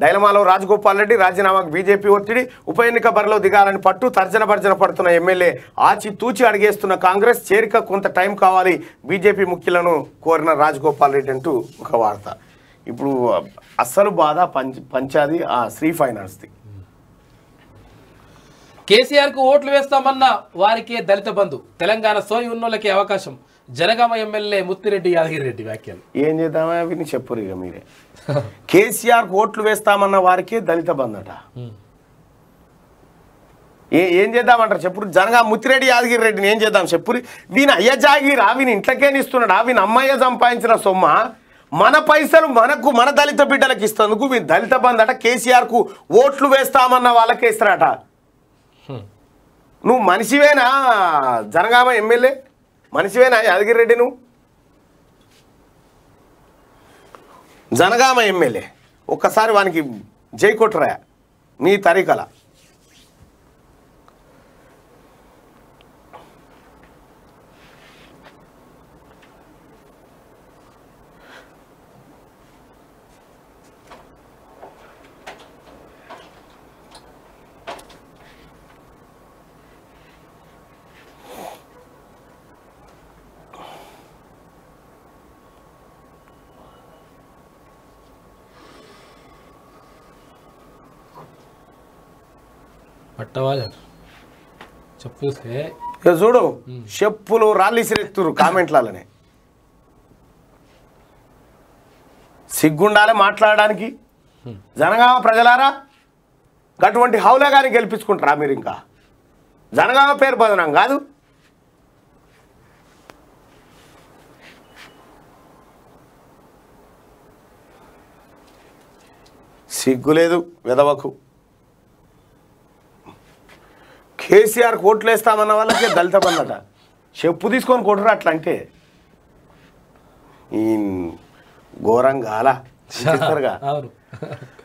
డైలమాలో రాజగోపాల్ రెడ్డి రాజీనామాకు బీజేపీ ఒత్తిడి ఉప ఎన్నిక బరిలో దిగాలని పట్టు తర్జన భర్జన పడుతున్న ఎమ్మెల్యే ఆచి తూచి అడిగేస్తున్న కాంగ్రెస్ చేరిక కొంత టైం కావాలి బీజేపీ ముఖ్యులను కోరిన రాజగోపాల్ రెడ్డి అంటూ ఒక వార్త ఇప్పుడు అస్సలు బాధ పంచ పంచాది ఆ శ్రీ ఫైనాన్స్ది కేసీఆర్ కు ఓట్లు వేస్తామన్న వారికే దళిత బంధు తెలంగాణ సోయి ఉన్నోళ్ళకి అవకాశం జనగామ ఎమ్మెల్యే ముత్తిరెడ్డి యాదగిరి రెడ్డి వ్యాఖ్యలు ఏం చేద్దామా విని చెప్పురు ఇక మీరే కేసీఆర్ ఓట్లు వేస్తామన్న వారికే దళిత బంధట ఏ ఏం చేద్దామంటారు చెప్పురు జనగా ముత్తిరెడ్డి యాదగిరి రెడ్డిని ఏం చేద్దాం చెప్పురి వీని అయ్య జాగిరా వీని ఇంట్లోకే ఇస్తున్నాడా వీని అమ్మయ్య సంపాదించిన సొమ్మ మన పైసలు మనకు మన దళిత బిడ్డలకు ఇస్తందుకు వీని దళిత బంధట కేసీఆర్కు ఓట్లు వేస్తామన్న వాళ్ళకే ఇస్తారట నువ్వు మనిషివేనా జనగామ ఎమ్మెల్యే మనిషివేనా యాదగిరి రెడ్డి నువ్వు జనగామ ఎమ్మెల్యే ఒక్కసారి వానికి జై కొట్టురా మీ తరీకల పట్టవాజ చెప్పు ఏ, ఇక చూడు చెప్పులు రాళ్ళు ఇసిరెత్తురు కామెంట్లనే సిగ్గుండాలి మాట్లాడడానికి జనగామ ప్రజలారా అటువంటి హౌలా కానీ గెలిపించుకుంటారా మీరు ఇంకా జనగామ పేరు బదనం కాదు సిగ్గులేదు విధవకు కేసీఆర్ కోట్లు వేస్తామన్న వాళ్ళకే దళిత బందట చెప్పు తీసుకొని కొట్టురు అట్లా అంటే ఈ ఘోరంగా అలా చేస్తారుగా అవును